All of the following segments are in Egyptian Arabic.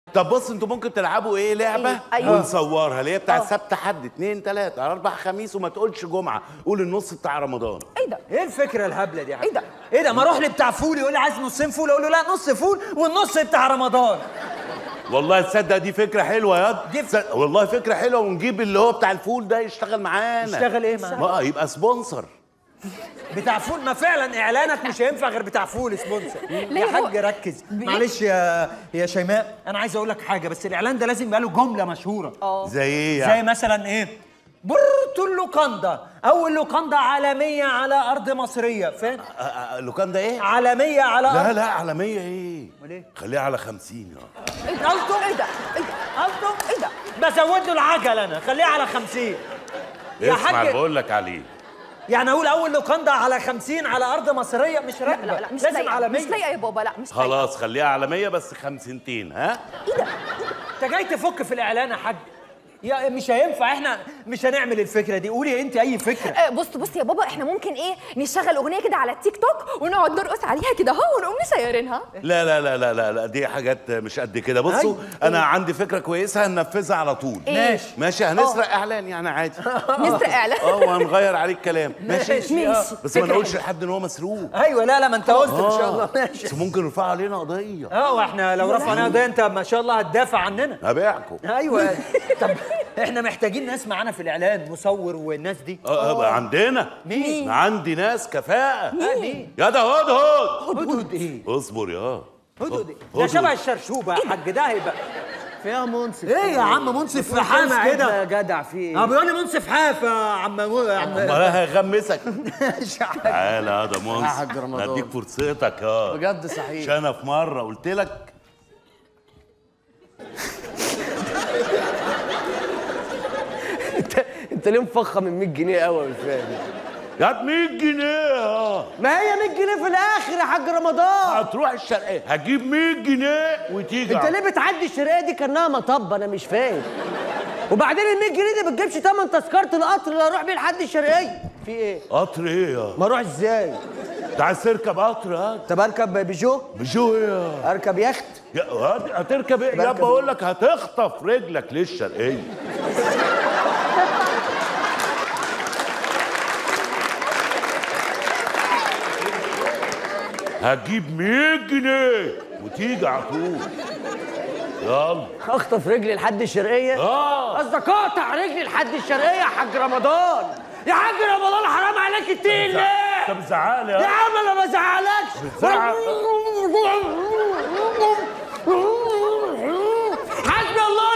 طب بص انتوا ممكن تلعبوا ايه لعبه إيه؟ أيوة. ونصورها اللي هي بتاع آه. سبت حد اتنين تلاته اربع خميس وما تقولش جمعه قول النص بتاع رمضان ايه ده ايه الفكره الهبله دي يا حاج؟ إيه ده؟ ايه ده ما اروح لبتاع فول يقول لي عايز نصين فول اقول له لا نص فول والنص بتاع رمضان والله تصدق دي فكره حلوه يا دي دي ف- والله فكره حلوه ونجيب اللي هو بتاع الفول ده يشتغل معانا يشتغل ايه معانا؟ ما يبقى سبونسر بتاع فول ما فعلا اعلانك مش هينفع غير بتاع فول سبونسر ليه يا هو- حاج ركز بي- معلش يا يا شيماء انا عايز اقول لك حاجه بس الاعلان ده لازم يبقى له جمله مشهوره اه زي ايه زي يعني مثلا ايه برت اللوكاندا اول لوكاندا عالميه على ارض مصريه فاهم آه، آه، اللوكان ده ايه عالميه على لا ارض لا على 100 ايه امال ايه خليها على 50 يا ايه ده قصده؟ ايه ده ايه ده قصده ايه ده بزود له العجل انا خليها على 50 يا اسمع حاج اللي بقول لك عليه يعني اقول اول لوكاندا على 50 على ارض مصريه مش لا راكبه لا لا مش لازم لايقه على مش 100 لايقه يا بابا لا مش لايقه خلاص خليها على 100 بس خمسنتين ها انت جاي تفك في الاعلان يا حاج يا مش هينفع احنا مش هنعمل الفكره دي قولي انت اي فكره آه، بص بص يا بابا احنا ممكن ايه نشغل اغنيه كده على التيك توك ونقعد نرقص عليها كده اهو ونقوم نشيرينها لا لا لا لا لا, لا دي حاجات مش قد كده بصوا أيوة. انا عندي فكره كويسه هننفذها على طول إيه؟ ماشي ماشي هنسرق اعلان يعني عادي نسرق اعلان اه وهنغير عليه الكلام ماشي ماشي ماشي. آه. بس ما فكرة نقولش حلوة. لحد ان هو مسروق ايوه لا لا ما انت قلت ان شاء الله آه. ماشي بس ممكن يرفع علينا قضيه اه واحنا لو رفعناها ده انت ما شاء الله هتدافع عننا هبيعكم ايوه طب احنا محتاجين ناس معانا في الاعلان مصور والناس دي اه بقى عندنا مين؟ عندي ناس كفاءه مين يا ده هدهد هدهد ايه اصبر يا هدهد ايه ده شبه الشرشوبه يا حاج ده هيبقى فيها منصف ايه يا عم منصف في حامه ايه ده يا جدع في ايه اه بيقول لي منصف حاف يا عم يا عم ما هغمسك مش عارف. تعالى يا ده يا حاج منصف رمضان. اديك فرصتك اه بجد صحيح مش انا في مره قلت لك انت انت ليه مفخم من 100 جنيه قوي مش فاهم يا 100 جنيه اه ما هي 100 جنيه في الاخر يا حاج رمضان هتروح الشرقيه هجيب 100 جنيه وتيجي انت على- ليه بتعدي الشرقيه دي كانها مطب انا مش فاهم وبعدين ال 100 جنيه دي ما بتجيبش تمن تذكره القطر اللي هروح بيه لحد الشرقيه في ايه قطر ايه يا ما اروح ازاي انت عايز تركب قطر ها طب اركب بيجو بجو ايه يا اركب يخت يا- هت- هتركب ايه يا بركب بقول لك هتخطف رجلك للشرقيه هتجيب 100 جنيه وتيجي على طول يلا اخطف رجلي لحد الشرقيه اه قصدك اقطع رجلي لحد الشرقيه يا حاج رمضان يا حاج رمضان حرام عليك التقيل ليه انت بتزعقلي يا يا عم انا ما بزعلكش بتزعق. حسبي الله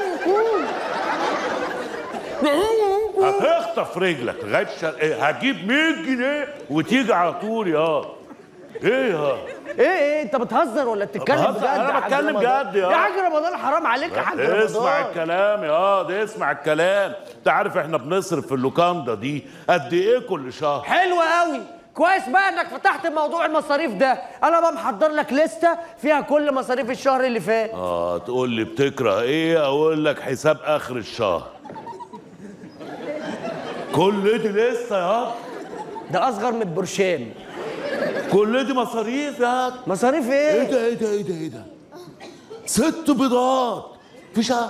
ونعم هتخطف رجلك لغايه الشرقيه هتجيب 100 جنيه وتيجي على طول يا ايه يا ايه ايه انت بتهزر ولا بتتكلم بهزر، بجد أنا يا حاج بتكلم رمضان؟ جد يا. يا حاج رمضان حرام عليك يا حاج رمضان اسمع الكلام يا ده اسمع الكلام انت عارف احنا بنصرف في اللوكاندا دي قد ايه كل شهر حلو قوي كويس بقى انك فتحت موضوع المصاريف ده انا بقى محضر لك لستة فيها كل مصاريف الشهر اللي فات اه تقول لي بتكره ايه اقول لك حساب اخر الشهر كل دي لسه يا ده اصغر من البرشام كل دي مصاريف يا مصاريف ايه ايه ده ايه ده ايه ده ايه ده ست بيضات في شهر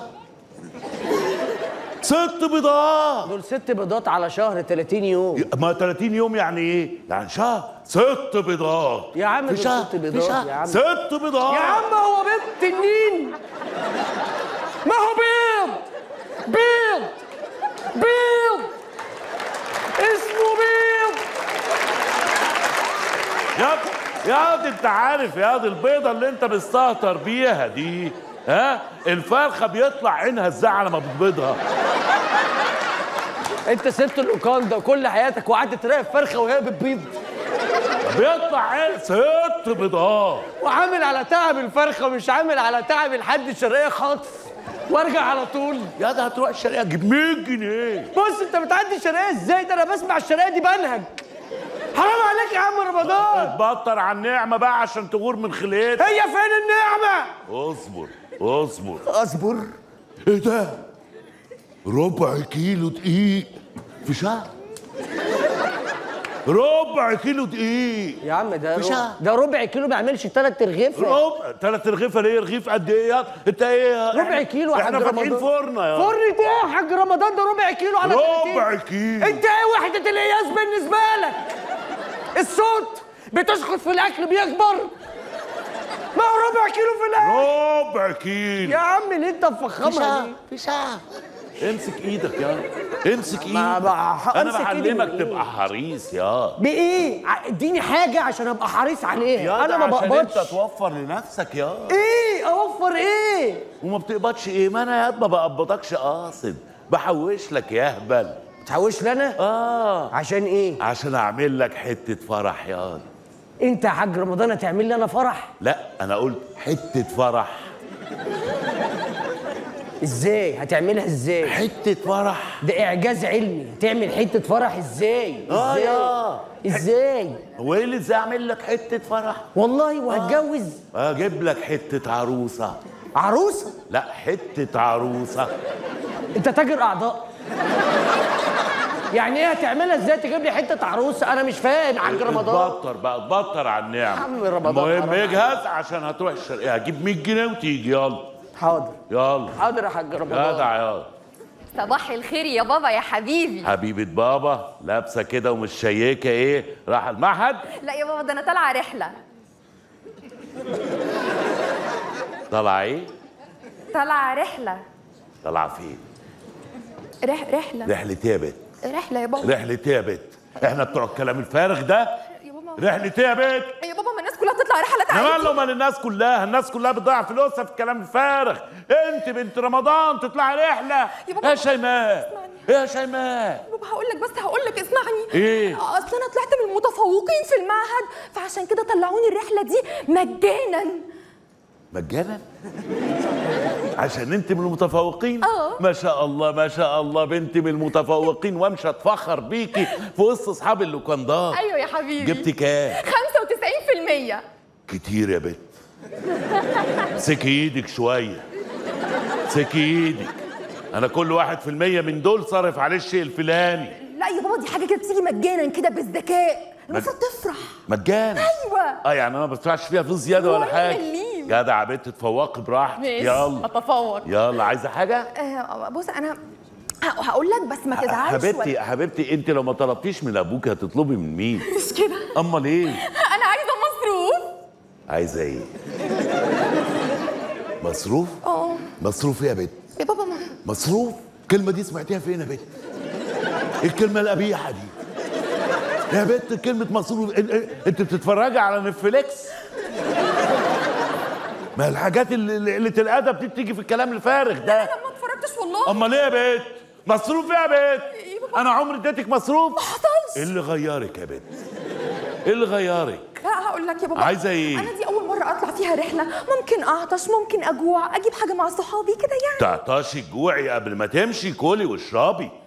ست بيضات دول ست بيضات على شهر 30 يوم ما 30 يوم يعني ايه؟ يعني شهر ست بيضات يا عم في دول شهر ست بيضات في شهر يا عم. ست بيضات يا عم هو بيض تنين ما هو بيض بيض بيض اسمه بيض يا يا دي انت عارف يا دي البيضه اللي انت مستهتر بيها دي ها الفرخه بيطلع عينها ازاي لما بتبيضها انت سبت اللوكاندا كل حياتك وقعدت تراقب فرخه وهي بتبيض بيطلع عين ست بيضات وعامل على تعب الفرخه ومش عامل على تعب الحد الشرقيه خطف وارجع على طول يا ده هتروح الشرقيه تجيب 100 جنيه بص انت بتعدي الشرقيه ازاي ده انا بسمع الشرقيه دي بنهج حرام عليك يا عم رمضان اتبطر على النعمه بقى عشان تغور من خليتك هي فين النعمه اصبر اصبر اصبر ايه ده ربع كيلو دقيق في شهر ربع كيلو دقيق يا عم ده مش ربع ع- ده ربع كيلو ما يعملش ثلاث رغيف ربع ثلاث رغيفه ليه رغيف قد ايه يا- انت ايه يا- ربع كيلو يا احنا حاج فاتحين رمضان. فرن يا فرن ايه يا حاج رمضان ده ربع كيلو على 30. ربع كيلو انت ايه وحدة القياس بالنسبة لك؟ الصوت بتسقط في الاكل بيكبر ما هو ربع كيلو في الاكل ربع كيلو يا عم اللي انت مفخمها دي امسك ايدك يا امسك ايدك ما- ما- انا أمسك إيدي بعلمك من إيه؟ تبقى حريص يا بايه؟ ع- اديني حاجة عشان ابقى حريص عليها يا انا ما ده عشان انت بقبضش توفر لنفسك يا ايه اوفر ايه؟ وما بتقبضش ايه ما انا يا ما بقبضكش قاصد بحوش لك يا اهبل تحوش لنا؟ اه عشان ايه؟ عشان اعمل لك حته فرح يا انت يا حاج رمضان هتعمل لي انا فرح؟ لا انا قلت حته فرح ازاي؟ هتعملها ازاي؟ حته فرح ده اعجاز علمي تعمل حته فرح ازاي آه ازاي يا. ازاي هو ايه اللي ازاي اعمل لك حته فرح والله وهتجوز اجيب لك حته عروسه عروسه لا حته عروسه انت تاجر اعضاء يعني ايه هتعملها ازاي تجيب لي حته عروسه انا مش فاهم حاج رمضان اتبطر بقى اتبطر على النعمه عم رمضان المهم حرام اجهز عشان هتروح الشرقيه هجيب 100 جنيه وتيجي يلا حاضر يلا حاضر يا حاج رمضان جدع يلا صباح الخير يا بابا يا حبيبي حبيبه بابا لابسه كده ومش شيكه ايه راح المعهد لا يا بابا ده انا طالعه رحله طالعه ايه طالعه رحله طالعه فين رح رحله رحله ايه يا بت رحله يا بابا رحله ايه يا بت احنا بتوع الكلام الفارغ ده يا بابا رحله ايه يا بت يا بابا ما الناس كلها تطلع رحلات انا عادي ماله مال الناس كلها الناس كلها بتضيع فلوسها في الكلام الفارغ انت بنت رمضان تطلعي رحله يا بابا، يا شيماء يا شيماء بابا هقول لك بس هقول لك اسمعني إيه؟ اصل انا طلعت من المتفوقين في المعهد فعشان كده طلعوني الرحله دي مجانا مجانا عشان انت من المتفوقين اه. ما شاء الله ما شاء الله بنت من المتفوقين وامشي اتفخر بيكي في وسط اصحاب اللوكندار ايوه يا حبيبي جبتي كام 95% كتير يا بت سكي ايدك شويه سكي ايدك انا كل واحد في المية من دول صارف عليه الشيء الفلاني لا يا بابا دي حاجه كده بتيجي مجانا كده بالذكاء المفروض تفرح مجانا ايوه اه يعني انا ما بدفعش فيها فلوس زياده ولا ولا حاجه مليم. جدع يا بت تفوقي براحتك يلا اتفوق يلا عايزه حاجه آه بص انا ه- هقول لك بس ما تزعلش حبيبتي ولا- حبيبتي انت لو ما طلبتيش من ابوك هتطلبي من مين مش كده امال ايه انا عايزه مصروف عايزه ايه مصروف اه مصروف ايه يا بت يا بابا ما مصروف الكلمه دي سمعتيها فين يا بت إيه الكلمه القبيحه دي يا بت كلمه مصروف إن- إن- انت بتتفرجي على نتفليكس ما الحاجات اللي اللي قله الادب دي بتيجي في الكلام الفارغ ده انا ما اتفرجتش والله امال ايه يا بت مصروف ايه يا بت إيه بابا؟ انا عمري اديتك مصروف ما حصلش ايه اللي غيرك يا بت ايه اللي غيرك لا هقول لك يا بابا عايزة إيه؟ انا دي اول مره اطلع فيها رحله ممكن اعطش ممكن اجوع اجيب حاجه مع صحابي كده يعني تعطشي جوعي قبل ما تمشي كلي واشربي